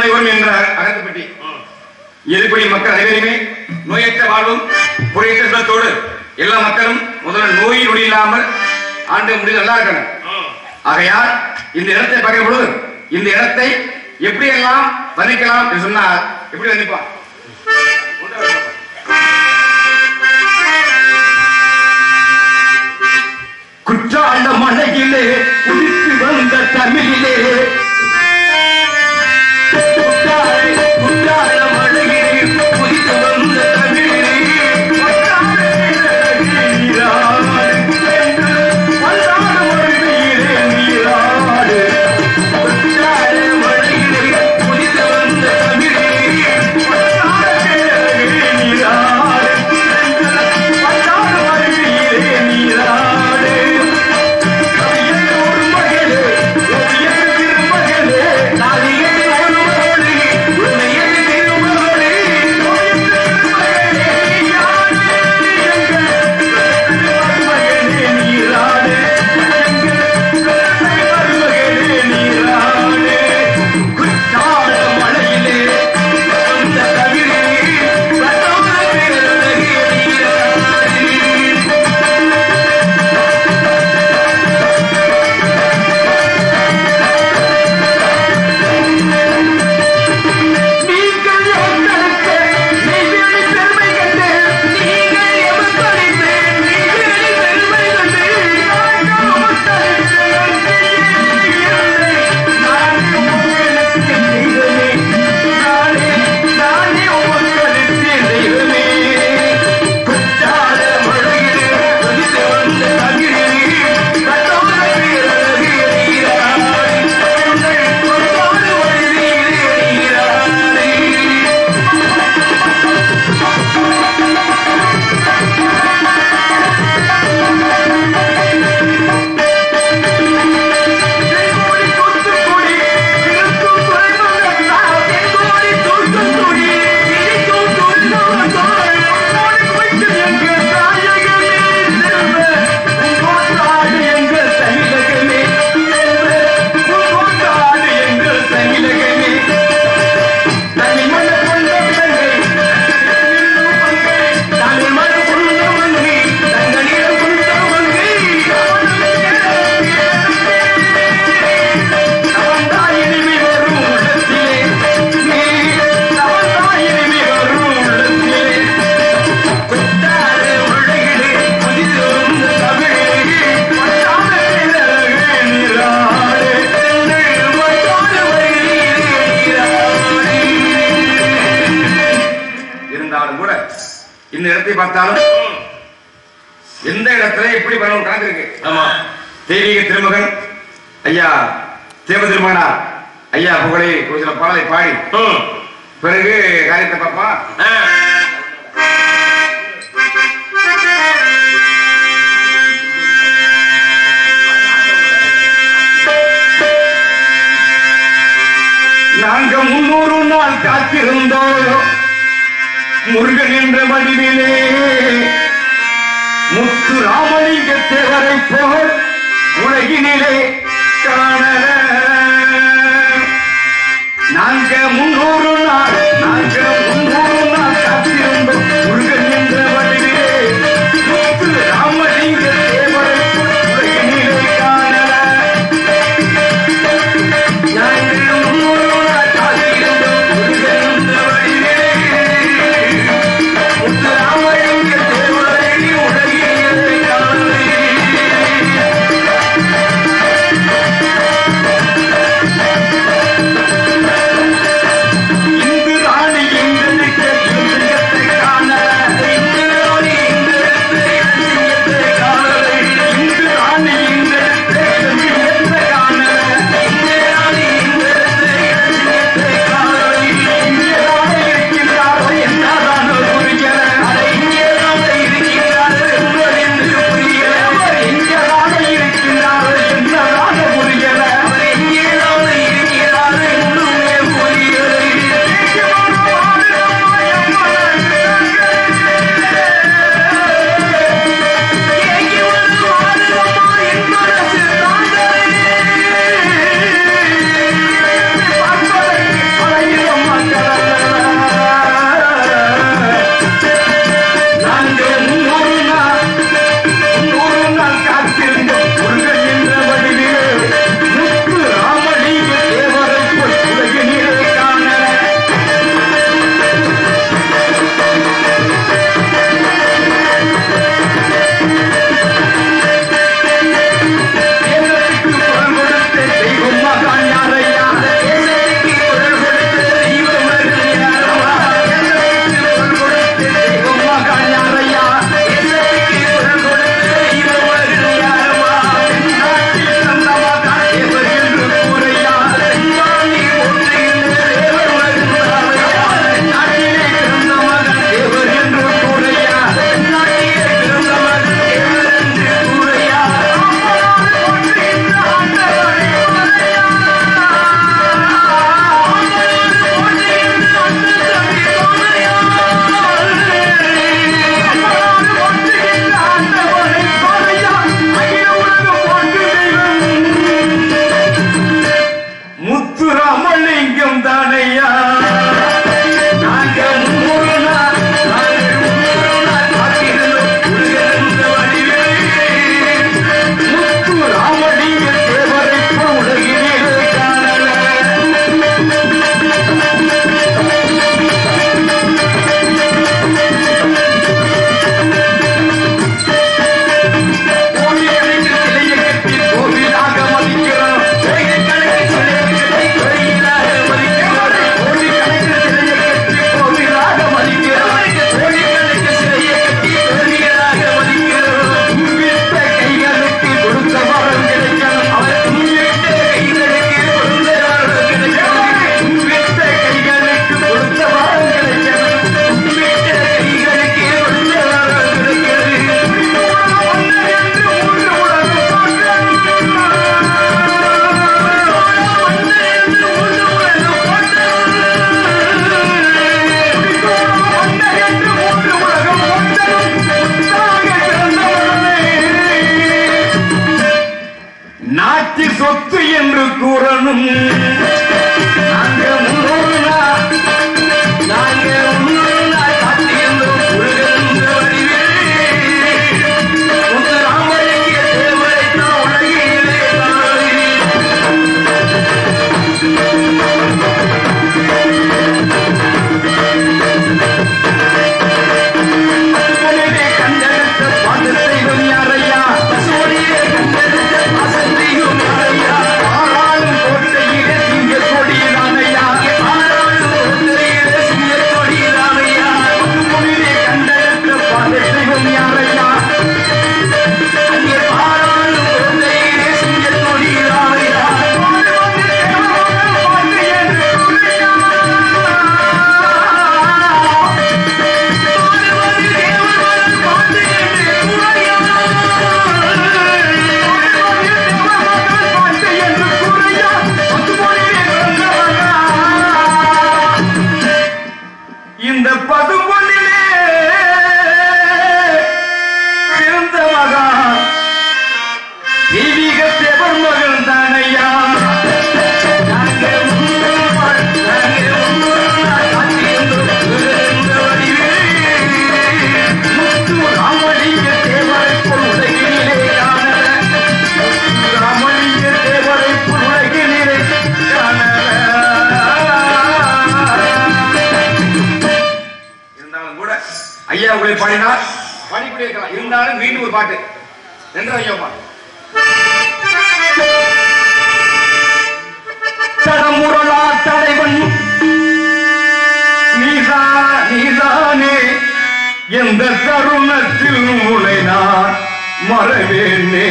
நோய் வரும் என்ற அகத்துப்பட்டி எதிர்ப்படி மக்கள் அனைவருமே நோயற்ற வாழ்வும் குறையற்ற செல்வத்தோடு எல்லா மக்களும் முதல்ல நோய் நொடி இல்லாமல் ஆண்டு முடிவு நல்லா இருக்கணும் ஆகையால் இந்த இடத்தை பார்க்கும் பொழுது இந்த இடத்தை எப்படி எல்லாம் வர்ணிக்கலாம் என்று சொன்னால் எப்படி வர்ணிப்பான் குற்றால மலையிலே குதித்து வந்த தமிழிலே குற்றால குற்றால மலையிலே குதித்து வந்த தமிழிலே வந்தாட மழையிலே நீராடு குற்றால மலையிலே குதித்து வந்த தமிழிலே நீராடு வந்தாட மழையிலே நீராடு நீங்கள் எங்களுக்கு நெய்வேலி பெருமை கண்டு நீங்கள் எமக்களித்து நெய்வேலி பெருமை கண்டு நாங்கள் உமக்களித்து நானே உங்களுக்கு தெய்வமே நானே நானே உமக்களித்து தெய்வமே குற்றால மழையிலே ஒலித்து வந்த தகிரே கட்டோட வீரரே நீராடி எங்கள் பொறுப்பான வழியிலே நீராடி தென்கோடி தூத்துக்குடி இருக்கும் துறைமுகத்தா தென்கோடி தூத்துக்குடி இருக்கும் துறைமுகத்தோடு போய்க்கு எங்கள் தாயகமே செல்வ உங்கோட்டாடு எங்கள் தமிழகமே செல்வ உங்கோட்டாடு எங்கள் தமிழகமே தமிழ் மண கொண்ட பிள்ளை தமிழ் மண கொண்ட மங்கை தங்களிடம் கொண்ட மங்கை நவந்தாயினி வரும் உள்ளத்திலே நீ நவந்தாயினி வரும் உள்ளத்திலே குத்தார உலகிலே புதிது வந்த தமிழே பட்டாள பிறகு நீராடு எங்கள் மட்டாள வழியிலே நீராடி இருந்தாலும் கூட இந்த இடத்தை பார்த்தாலும் எந்த இடத்துல எப்படி பண்ணணும் கணக்கு இருக்கு ஆமா தெய்வீக திருமகன் ஐயா தேவ திருமகனார் ஐயா புகழை ஒரு சில பாடலை பாடி ம். பிறகு காரியத்தை பார்ப்பா ஆ. நாங்க முன்னூறு நாள் காத்திருந்தோம் முருகன் என்ற வடிவிலே முத்து ராமலிங்க தேவரை போல் உலகினிலே காணல நாங்க முன்னூறு நாள் நாங்க முன்னூறு நாள் காத்திருந்தோம் முருகன் என்ற வடிவிலே முத்து ராமலிங்க தேவரை போல் உலகினிலே காணல நாங்கள் முன்னூறு நாள் காத்திருந்தோம் முருகன் என்ற வடிவிலே முத்து ராமலிங்க தேவரை உலகினிலே காணல நாட்டு சொத்து என்று கூறணும் நாங்க முன்னோரு நாள், நாங்க முன்னோரு நாள் காத்திருந்தோம் முருகன் வடிவே. முத்து ராமலிங்க தேவரைத்தான் உலகிலே காணோம். பசுவடிவே கண்டெடுத்த பாசத் தெய்வம் யாரையா? பசுவடிவே கண்டெடுத்த பாசத் தெய்வம் யாரையா? ஆறாளும் கோட்டையிலே சிங்கக் கொடியிலானையா? ஆறாளும் கோட்டையிலே சிங்கக் கொடியிலானையா? பசுவடிவே கண்டெடுத்த பாசத் தெய்வம் யாரையா? அங்கே ஆறாளும் கோட்டையிலே சிங்கக் கொடியிலானையா? பாடு வந்து தேவர்கள் பாட்டு என்று கூறினார். இந்த பதுமொழிலே பிறந்த மகான் தெய்வீக தேவர் மகன் தானையா நாங்க உன்னோடு நாங்க உன்னோடு காத்திருந்தோம் பிறந்த வடிவே. முத்து ராமலிங்க தேவரைப் போல் உலகினிலே காணல. முத்து ராமலிங்க தேவரைப் போல் உலகினிலே காணல. இருந்தாலும் கூட ஐயா உங்களை பாடினார் பாடிக்கொண்டே இருக்கலாம் இருந்தாலும் மீண்டும் ஒரு பாட்டு என்று ஐயா பாட்டு தடமுரளா தலைவன் நீதா நீதானே எந்த தருணத்தில் உனை நான் மறவேனே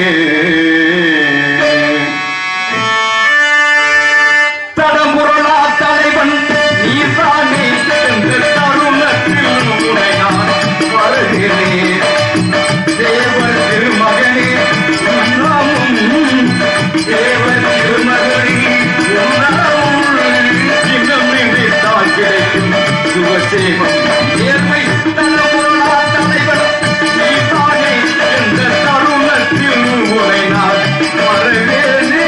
தடமுரளா தலைவன் நீதானே எந்த தருணத்தில் உனை நான் மறவேனே தேவர் திருமகனே உன்னாமும் தேவர் திருமகனே உன்னாமும் இன்னும் நினைத்தால் கிடைக்கும் சுகசேமம் நேர்மை தலைமுறா தலைவர் நீதானே என்ற தருணத்தில் உரை நான் மறவேனே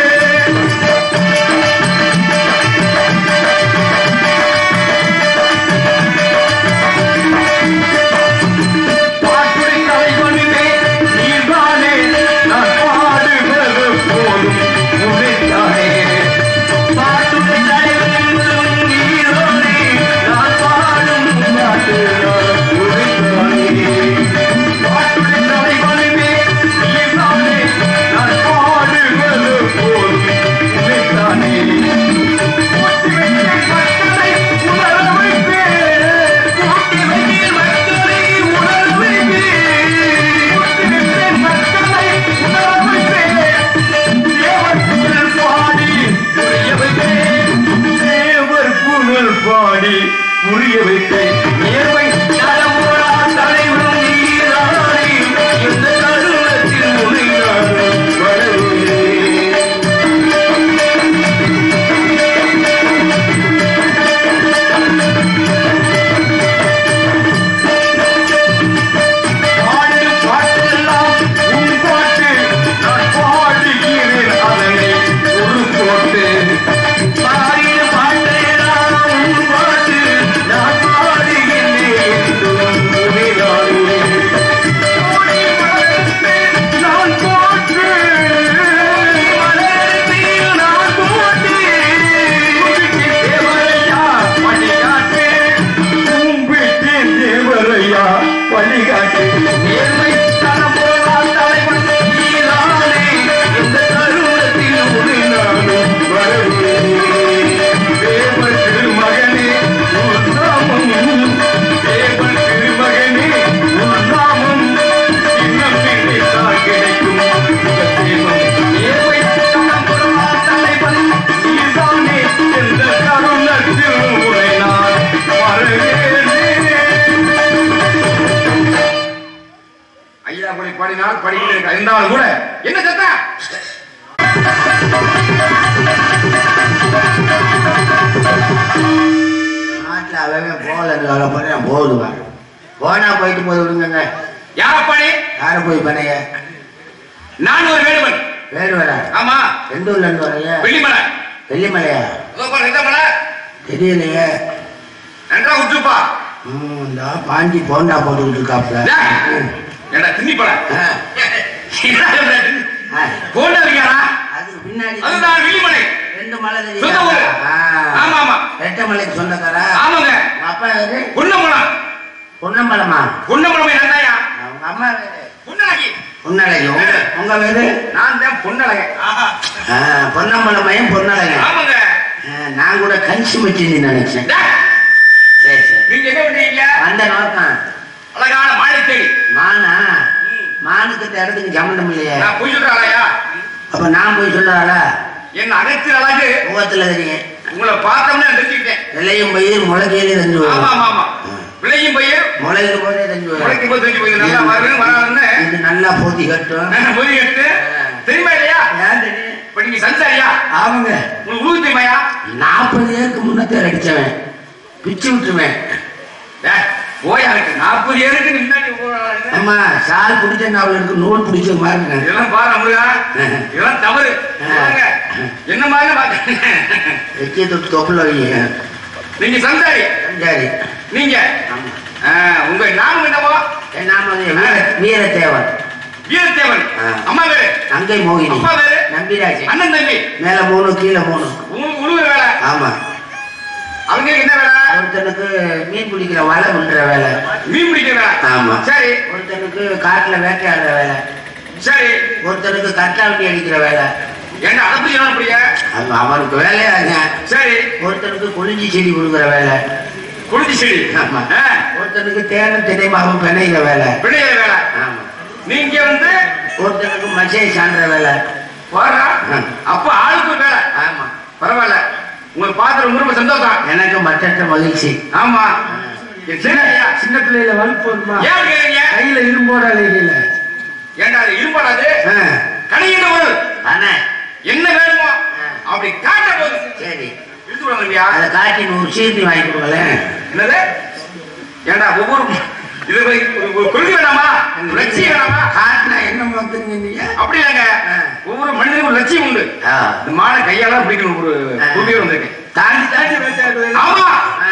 பாட்டுரை தலைவனுமே நீதானே நான் பாடுவது போதும் உழைத்தானே பாட்டுரை தலைவனும் நீதானே நான் பாடும் பாட்டு உழைத்தானே பாட்டுரை தலைவனுமே நீதானே நான் பாடுவது போதும் உழைத்தானே கூட்டி வைத்தேன் மக்களை உணர வைப்பேன் கூட்டி வைத்தேன் மக்களை உணர வைப்பேன் கூட்டி வைத்தேன் மக்களை உணர வைப்பேன் தேவர் புகழ் பாடி புரிய வைப்பேன் தேவர் புகழ் பாடி புரிய வைப்பேன் நேர்மை தலைமுறா தலைவரும் நீதானே இந்த கருணத்தில் உனைதான் வரவேன் பாடும் பாட்டெல்லாம் உன் பாட்டு நான் பாடுகிறேன் அதனை ஒரு போட்டு பாடிய பாட்டெல்லாம் உன் பாட்டு நான் பாடுகிறேன் உனைதானே. கோடி மலர்ந்து நான் போற்று மலர்ந்து நான் போற்று தேவரையா பணியாற்று கும்பிட்டேன் தேவரையா வழிகாட்டு நேர்மை தரமுறா தலைவன் நீதானே இந்த தருணத்தில் ஒரு நாளும் வரவேன் தேவர் திருமகனே உன் நாமம் தேவர் திருமகனே உன் நாமம் இன்னும் நினைத்தால் கிடைக்கும் சுகசேமம். நேர்மை தரமுறா தலைவன் நீதானே இந்த தருணத்தில் உரை நான் வரவேனே ஐயா கூட பாடினால் படிக்கிறேன் இருந்தாலும் கூட என்ன சத்தா நாட்டில் அவன் போகல பண்ண போதுவாங்க போனா போயிட்டு போய் விடுங்க யார பாடி யாரும் போய் பண்ணைய நான் ஒரு வேடுவன் வேறு வர ஆமா எந்த ஊர்ல இருந்து வரைய வெள்ளிமலை வெள்ளிமலையா இதோ பாரு, எந்த மலை தெரியலையே நன்றா விட்டுப்பா ம், இந்த பாஞ்சி போண்டா போட்டுக்கிட்டு இருக்காப்ல ம். ஏடா திண்ணி பட ஆ, ஆ. போண்டா இருக்காரா அதுக்கு பின்னாடி அதுதான் வெள்ளிமலை ரெண்டு மலை சொந்த ஊரு தெரியும் ஆமா ஆமா ரெட்டை மலைக்கு சொந்தக்காரா ஆமாங்க உங்க அப்பா வேறு பொன்னம்பலம் பொன்னம்பலமா பொன்னம்பலம் நந்தாயா உங்க அம்மா வேறு பொன்னழகி பொன்னழகி உங்க உங்க வேறு நான் தான் பொன்னழகை ஆ, பொன்னம்பலமையும் பொன்னழகி ஆமாங்க ஆ, நான் கூட கஞ்சி வச்சிருந்து நினைச்சேன் டேய், சரி சரி நீங்க என்ன பண்றீங்க அந்த நோக்கம் அழகான மாலை தேடி மானா ம். மானுக்கு இந்த இடத்துக்கு சம்மந்தம் இல்லையே நான் பொய் சொல்றாளையா அப்ப நான் போய் சொல்றாளா என் அகத்தின் அழகு முகத்துல தெரியும் உங்களை பார்த்தோம்னா தெரிஞ்சுக்கிட்டேன் விளையும் பயிர் முளைக்கையிலே தெரிஞ்சு ஆமா வரும் ஆமா ஆமா விளையும் பையன் முளைக்கும் போதே தெரிஞ்சு வரும் முளைக்கும் போது தெரிஞ்சு போய் நல்லா வரும் வராதுன்னு இது நல்லா போத்தி கட்டும் மொழி எடுத்து தெரியுமா இல்லையா ஏன் தெரியும் இப்ப நீங்க சஞ்சாரியா ஆமாங்க உங்களுக்கு உழுவு தெரியுமாயா நாற்பது ஏருக்கு முன்னத்தே அடிச்சவன் பிச்சு விட்டுருவேன் ஏய், போயா இருக்கு நாற்பது ஏருக்கு முன்னாடி போறாங்க. அம்மா சால் பிடிச்ச நாவல் இருக்கு நூல் பிடிச்ச மாதிரி இருக்கேன் இதெல்லாம் பாரு அமுதா இதெல்லாம் தவறு வாங்க. என்ன மாதிரி பாக்க வெற்றியை தொட்டு தொப்புல வைங்க நீங்க சந்தாரி சரி நீங்க ஆமா ஆ, உங்க நாமம் என்னவோ என் நாம வந்து வீர வீரத்தேவன் வீரத்தேவன் ஆ. அம்மா பேரு அங்கை மோகினி அப்பா பேரு நம்பிராஜ் அண்ணன் தம்பி மேல மூணு கீழே மூணு உங்களுக்கு உழுவு வேலை ஆமா அவங்களுக்கு என்ன வேலை ஒருத்தனுக்கு மீன் பிடிக்கிற வலை விடுற வேலை மீன் பிடிக்கிற வேலை ஆமா. சரி ஒருத்தனுக்கு காட்டுல வேட்டையாடுற வேலை சரி ஒருத்தனுக்கு கட்டாவட்டி அடிக்கிற வேலை என்ன அதை பத்தி என்ன அப்படியா அது அவனுக்கு வேலையாங்க சரி ஒருத்தனுக்கு கொளிஞ்சி செடி கொடுக்குற வேலை குளிச்சு செடி ஆமா. ஆ, ஒருத்தனுக்கு தேனும் தினைமாவும் பிணைகிற வேலை பிள்ளைய வேலை ஆமா நீங்க வந்து ஒருத்தனுக்கு மச்சை சான்ற வேலை வாடா ஆ. அப்ப ஆளுக்கு ஒரு வேலை ஆமா பரவாயில்ல உங்களுக்கு பார்த்து ரொம்ப ரொம்ப சந்தோஷம் எனக்கு மற்ற மகிழ்ச்சி ஆமா சரியா சின்ன பிள்ளையில வலுப்பு வருமா ஏன் கேக்குறீங்க கையில இரும்போட அலையில ஏண்டா அது இருப்பாடாது கடையில ஒரு ஆனா என்ன வேணுமோ ஆ. அப்படி காட்ட போது சரி இழுத்து விடணும் இல்லையா அதை காட்டி நூறு சீர்த்தி வாங்கி கொடுங்களேன் என்னது ஏண்டா ஒவ்வொரு இது ஒரு- ஒரு கொள்கை வேணாமா லட்சியம் வேணாமா காட்டினா என்ன முகத்துங்க நீங்க அப்படி இல்லைங்க ஆ. ஒவ்வொரு மனிதனுக்கும் ஒரு லட்சியம் உண்டு ஆ. இந்த மாடை கையால பிடிக்கணும் ஒரு ஆ. கொள்கை வந்திருக்கு தாண்டி தாண்டி வேட்டையாடுவேன் ஆமா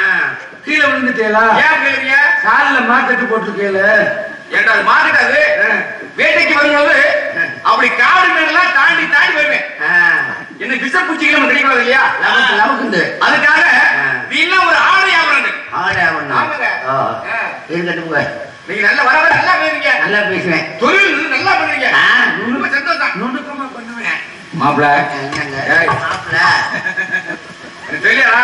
கீழே விழுந்துட்டேலா ஏன் கேக்குறீங்க காலில் மாத்தட்டு போட்டுருக்கேல ஏண்டா அது மாறிட்டாது வேட்டைக்கு வரும்போது அப்படி காடு மேலாம் தாண்டி தாண்டி வருவேன் என்ன விஷ பூச்சிகள் நம்ம கிடைக்கூடாது இல்லையா லவக்கு லவக்குண்டு அதுக்காக ஆ. நீ எல்லாம் ஒரு ஆடை ஆவறது ஆடா ஒண்ணு ஆமாங்க. ஓ ஆ. இருக்கட்டுங்க நீங்க நல்ல வர வர நல்லா பேசுறீங்க நல்லா பேசுவேன் தொழில் நல்லா பண்றீங்க ஆ, ரொம்ப சந்தோஷம் நுணுக்கமா பண்ணுவேன் மாப்பிள என்னங்க ஏய். மாப்பிள எனக்கு தெரியாதா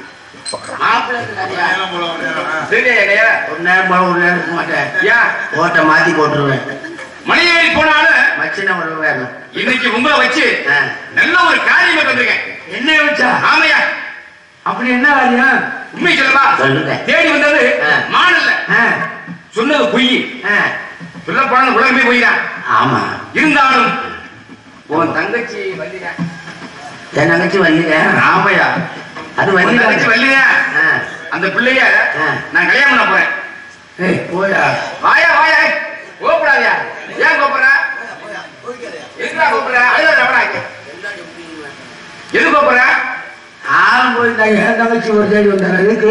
மாப்பிள கிடையா? தெரியா இல்லையா ஒரு நேரம் போல ஒரு நேரம் இருக்க மாட்டேன் ஏன் ஓட்ட மாத்தி போட்டுருவேன் மலை ஏறி போனாலும் மச்சின ஒரு வேணும் இன்னைக்கு உங்களை வச்சு ஆ. நல்ல ஒரு காரியம் வந்திருக்கேன் என்ன வச்சா ஆமையா அப்படி என்ன வாரியா உண்மை சொல்லவா சொல்லுங்க. தேடி வந்தது ஆ. மான் இல்ல சொன்னது பொய் சொல்ல போன உலகமே பொய் தான் ஆமா இருந்தாலும் உன் தங்கச்சி வள்ளியா என் தங்கச்சி வள்ளிங்க ஆமையா அது உன் வள்ளி தங்கச்சி வள்ளியா ஆ. அந்த பிள்ளைய ஆ. நான் கல்யாணம் பண்ண போறேன் ஏய் போயா வாயா வாயா கோப்படாதியா ஏன் கோப்புற எதுக்குடா கோப்புற அழுதாத எவடா இங்க? எது கோப்புற ஆளும் போயிருந்தா என் தங்கச்சி ஒரு தேடி வந்தாங்க எதுக்கு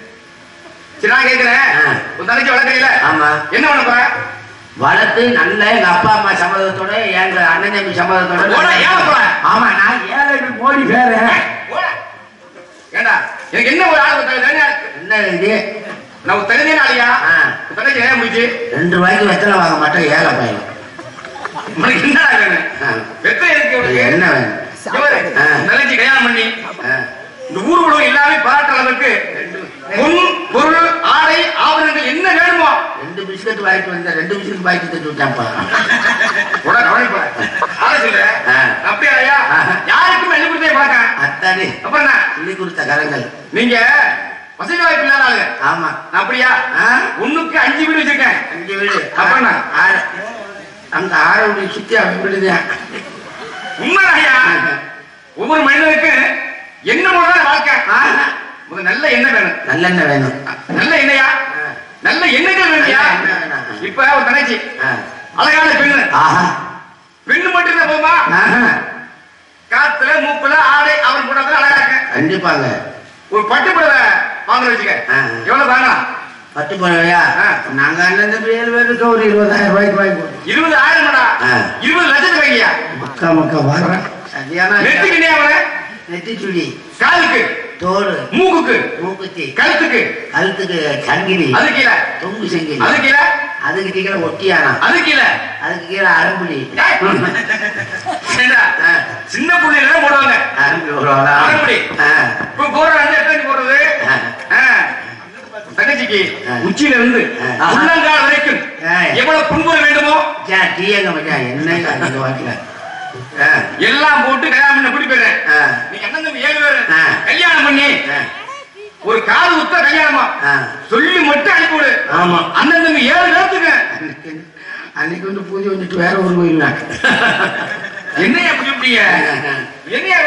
சரி நான் கேட்கிறேன் ஆ. உன் தங்கச்சி வளர்க்கறீல ஆமா என்ன பண்ண போற வளர்த்து நல்ல எங்க அப்பா அம்மா சம்மதத்தோட எங்க அண்ணன் தம்பி சம்மதத்தோட போடா, ஏன் போற? ஆமா நான் ஏழை மோடி பேர ஏய், போடா. ஏண்டா எனக்கு என்ன ஒரு ஆள் தகுதியான என்ன இது நான் ஒரு தகுதியான ஆளியா ஆ. உன் தங்கச்சி ஏன் முடிச்சு ரெண்டு ரூபாய்க்கு வெத்தலை வாங்க மாட்டேன் ஏழை பையன் உனக்கு என்னடா வேணும் ஆ. வெத்தம் எதுக்கு உனக்கு என்ன வேணும் இங்க பாரு, ஆ. உன் தங்கச்சி கல்யாணம் பண்ணி ஆ. இந்த ஊர் உலகம் எல்லாமே பாராட்டுற அளவுக்கு பொன் பொருள் ஆடை ஆபரணங்கள் என்ன வேணுமோ ரெண்டு பிஸ்கட் வாங்கிட்டு வந்தேன் ரெண்டு பிஸ்கட் வாங்கிட்டு தட்டு விட்டான்ப்பா உடனே கவனிப்பா ஆளை சொல்லு ஆ. அப்படியா ஐயா ஆ. யாருக்கும் எழுதி கொடுத்தே பழக்கம் அத்தாடி அப்புறம் என்ன சொல்லி கொடுத்த கரங்கள் நீங்க வசதி வாய்ப்பு இல்லாத ஆளுங்க ஆமா நான் அப்படியா ஆ? ஒண்ணுக்கு அஞ்சு வீடு வச்சிருக்கேன் அஞ்சு வீடு அப்புறம் என்ன? ஆறு அந்த ஆறு வீடு சுத்தி அவன் வீடுதான் உண்மைதான் ஐயா ஒவ்வொரு மனிதனுக்கு என்ன போலதான் வாழ்க்கை முதல்ல நல்ல எண்ணம் வேணும் நல்லெண்ணெய் வேணும் நல்ல எண்ணெயா ஆ. நல்ல எண்ணங்கள் வேணும்யா நல்ல எண்ணெய் வேணும். இப்ப ஒரு தங்கச்சி ஆ. அழகான பெண்ணு ஆஹா பெண்ணு மட்டும் இருந்தா போமா ஆஹா, காத்துல மூக்குல ஆடை அவன் கூட அழகா இருக்க கண்டிப்பாங்க ஒரு பட்டு புடவை வாங்க வச்சுக்க ஆ. எவ்வளவு வாங்கலாம் பட்டு போனவையா ஆ. நாங்க அண்ணன் தம்பி ஏழு பேருக்கு ஒரு இருபதாயிரம் ரூபாய்க்கு வாங்கி கொடுத்தோம் இருபது ஆயிரம் ஆ. இருபது லட்சத்துக்கு வைக்கியா மக்கா மக்கா வர்றேன் சரியான நெத்திக்கு அவன நெத்தி சுடி காலுக்கு தோடு மூக்குக்கு மூக்குத்தி கழுத்துக்கு கழுத்துக்கு சங்கிலி அது கீழே தொங்கு சங்கிலி அது கீழே அதுக்கு கீழே ஒட்டியானா அது கீழே அதுக்கு கீழே அரும்புலி ஏண்டா, ஆ. சின்ன புள்ளையில தான் போடுவாங்க அரும்புலி போடுவாங்களா? அரும்புலி. ஆ. இப்ப போடுற அண்ணன் எத்தனை போடுறது ஆ. ஆ. தங்கச்சிக்கு ஆ. உச்சியில இருந்து ஆ. உள்ளங்கால் வரைக்கும் ஆ. எவ்வளவு புண்புறம் வேண்டுமோ மச்சான், டீ எங்க மச்சான்? என்னங்க அந்த வாட்டில? ஆ, எல்லாம் போட்டு கல்யாணம் பண்ண கூட்டி போயிடுறேன் ஆ, நீங்க அண்ணன் தம்பி ஏழு பேரு ஆ. கல்யாணம் பண்ணி ஆ, ஒரு காது உத்த கல்யாணமா ஆ. சொல்லி மட்டும் அனுப்பி விடு ஆமா. அண்ணன் தம்பி ஏழு பேர்த்துக்கு அன்னைக்கு அன்னைக்கு வந்து பூஜை வந்துட்டு வேற ஒரு கோயில் நான். என்னையா அப்படி இப்படிய என்னையா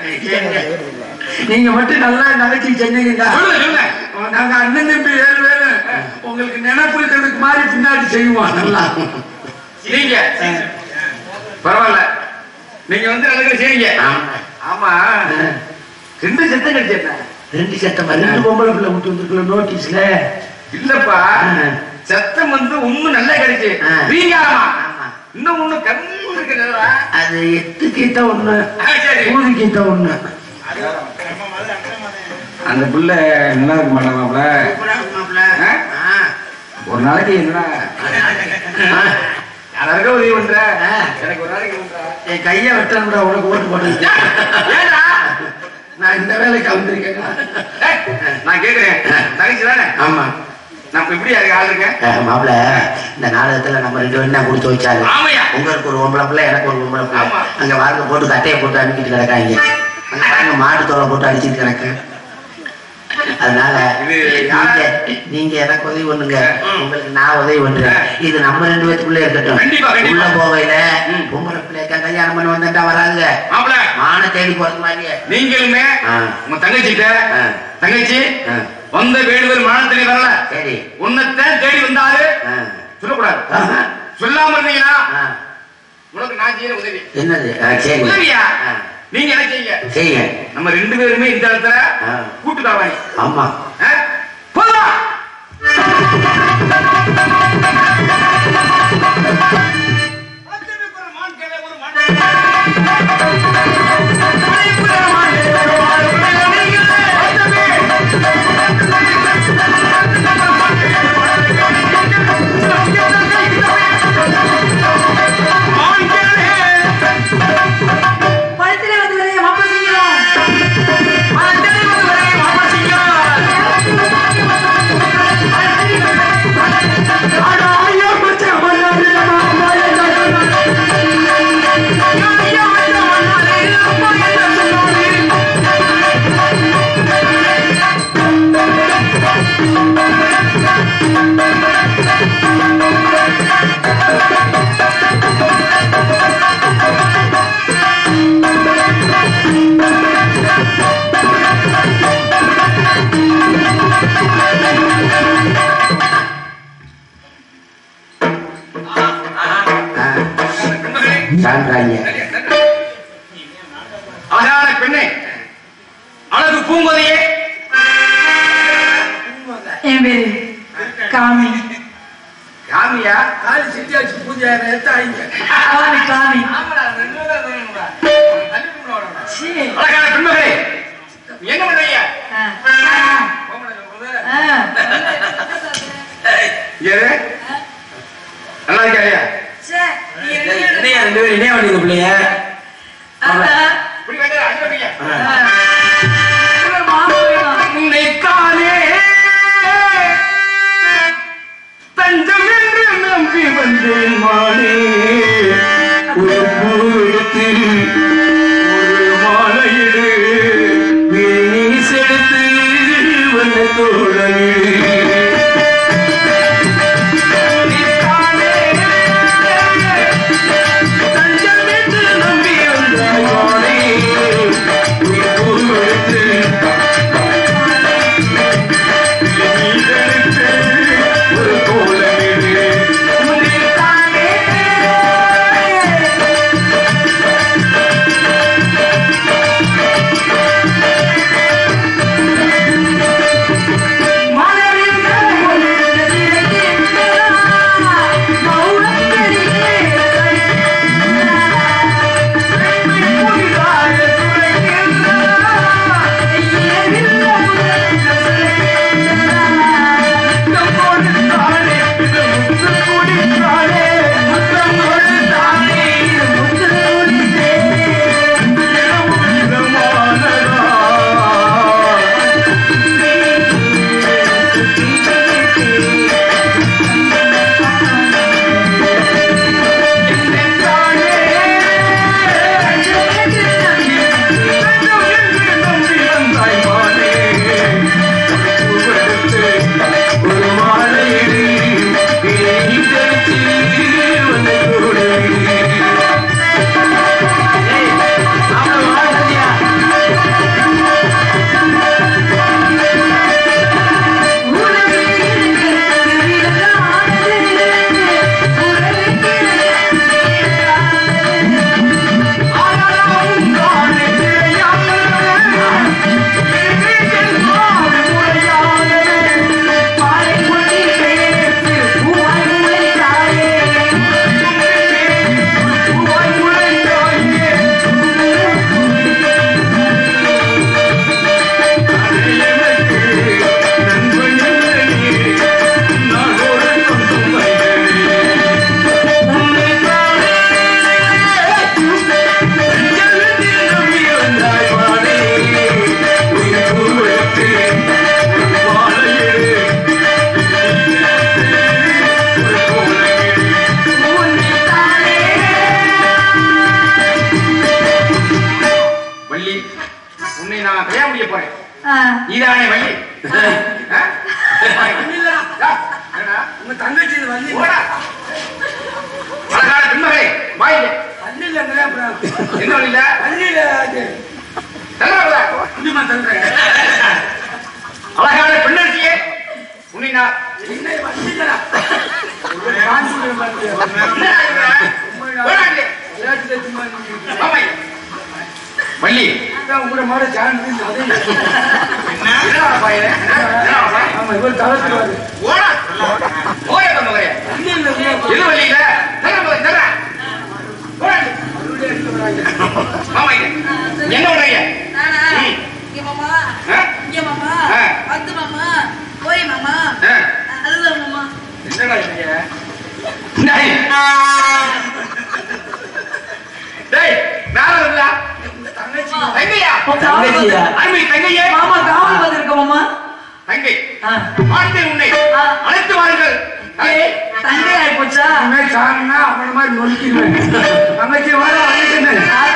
நீங்க மட்டும் நல்லா நினைச்சு செஞ்சீங்களா சொல்லுங்க சொல்லுங்க நாங்க அண்ணன் தம்பி ஏழு பேரு உங்களுக்கு நினைப்பு இருக்கிறதுக்கு மாதிரி பின்னாடி செய்வோம் நல்லா நீங்க பரவாயில்ல நீங்க வந்து நல்லது செய்யுங்க ஆமா ரெண்டு சத்தம் கிடைச்சேன் ரெண்டு சட்டம் ரெண்டு பொம்பளை பிள்ளை விட்டு வந்துருக்குள்ள நோட்டீஸ்ல இல்லப்பா ஆ. சத்தம் வந்து ஒண்ணு நல்லா கிடைச்சு ஆ. ரீங்காரமா ஆமா. இன்னும் ஒண்ணு கம்மி இருக்கிறதா அது எட்டு கீத்த ஒண்ணு சரி ஊது கீத்த ஒண்ணு அந்த புள்ள நல்லா இருக்க மாட்டாங்க ஆ? ஒரு நாளைக்கு என்ன யாராருக்க உதவி பண்ற ஆ. எனக்கு ஒரு நாளைக்கு பண்ற என் கைய வெட்டணும்டா உனக்கு ஓட்டு போட்டு ஏடா நான் இந்த வேலைக்கு வந்திருக்கேன் ஏய், நான் கேக்குறேன் தங்கச்சி தானே ஆமா நான் இப்ப எப்படி அதுக்கு ஆள் இருக்கேன் மாப்பிள இந்த நாடகத்துல நம்ம ரெண்டு பேரும் தான் கொடுத்து வச்சாரு ஆமையா உங்களுக்கு ஒரு பொம்பளை பிள்ளை எனக்கு ஒரு பொம்பளை பிள்ளை ஆமா. அங்க வாங்க போட்டு கட்டையை போட்டு அனுப்பிட்டு கிடக்காங்க அங்க பாருங்க மாட்டு தோலை போட்டு அடிச்சிட்டு கிடக்கு அதனால இது நீங்க நீங்க எனக்கு உதவி பண்ணுங்க ம். உங்களுக்கு நான் உதவி பண்றேன் இது நம்ம ரெண்டு பேத்துக்குள்ள இருக்கட்டும் கண்டிப்பா, கண்டிப்பா. உள்ள போகையில ம். பொம்பளை பிள்ளைக்கா கல்யாணம் பண்ணி வந்துட்டா வராங்க மாப்பிள மான தேடி போறது மாதிரியே நீங்களுமே ஆ. உங்க தங்கச்சிட்ட ஆ. தங்கச்சி ஆ. வந்த வேடுவர் மானத்திலே வரல சரி உன்னத்தான் தேடி வந்தாரு ஆ. சொல்லக்கூடாது ஆஹா. சொல்லாம இருந்தீங்கன்னா ஆ. உனக்கு நான் செய்யற உதவி என்னது ஆ, சரி உதவியா ஆ. நீங்க என்ன செய்யுங்க செய்யுங்க நம்ம ரெண்டு பேருமே இந்த இடத்துல ஆ. கூட்டு தாவாணி ஆமா போதும் படத்துல வந்து வரைய மாப்பிள்ளை செய்யலாம் சான்றாங்க அழகான பெண்ணே அழகு பூங்கொதையே என் பேரு காமி காமியா காலி சிட்டியாச்சு பூஜை எடுத்தாங்க காமி காமி சீ. அழகான பெண்மகளே நீ என்ன பண்றீங்க ஆ. ஆ. ஏது நல்லா இருக்கியா சே, நீ ரெண்டு பேரும் ரெண்டு பேரும் இணைய வேண்டியது பிள்ளைய ஆமா. இப்படி வந்து அடி வைப்பீங்க ஆ. இவரு மாப்பிள்ளை உன்னைத்தானே தஞ்சம் என்று நம்பி வந்தேன் மானே ஒரு பூவெடுத்து ஒரு மாலையிடு வீணி செலுத்து வந்த தோழனே தஞ்சம் என்று நம்பி வந்தேன் மானே ஒரு நான் கல்யாணம் முடிய போறேன் ஆ. நீதானே வள்ளி ஆ? ஆ, என்னடா? உங்க தங்கச்சி இது வந்து போடா. அழகான பெண்மகளே வாயில பள்ளியில அப்புறம் என்ன வழியில பள்ளியில அது தள்ளாதா குடிமா தந்துறேன் அழகான பெண்ணரசியே உன்னை நான் என்ன பள்ளியிலடா ஒரு காஞ்சி பாருங்க என்னடா இது? போடா இங்கே. விளையாட்டுல சும்மா நின்னுட்டு. வாமா இங்க. வள்ளி அதான் உங்களோட மாட சார்ந்து அதே என்னடா பாயில என்னடா ஆமா இவர் தளர்த்துவாரு ஓடா ஓய மகரே பள்ளியில எது வழியில தர போய் தர போடா இங்க. வாமா இங்க. என்ன பண்றீங்க நானா? ம். இங்க மாமா. ஆ? இங்க மாமா. ஆ. வந்து மாமா. போய் மாமா. ஆ. அதுதான் மாமா. என்னடா நீங்க டேய் டேய் மேல வரல தங்கச்சி தங்கையா தங்கச்சியா? அருமை தங்கையே மாமா காவல் வந்திருக்க மாமா. தங்கை ஆ. வாழ்த்தேன் உன்னை ஆ. அழைத்து வாருங்கள் ஏய், தங்கை ஆயிப்போச்சா? இனிமே சாருன்னா அவன மாதிரி நொறுக்கிடுவேன் தங்கச்சி வர வந்துட்டேன் ஆ,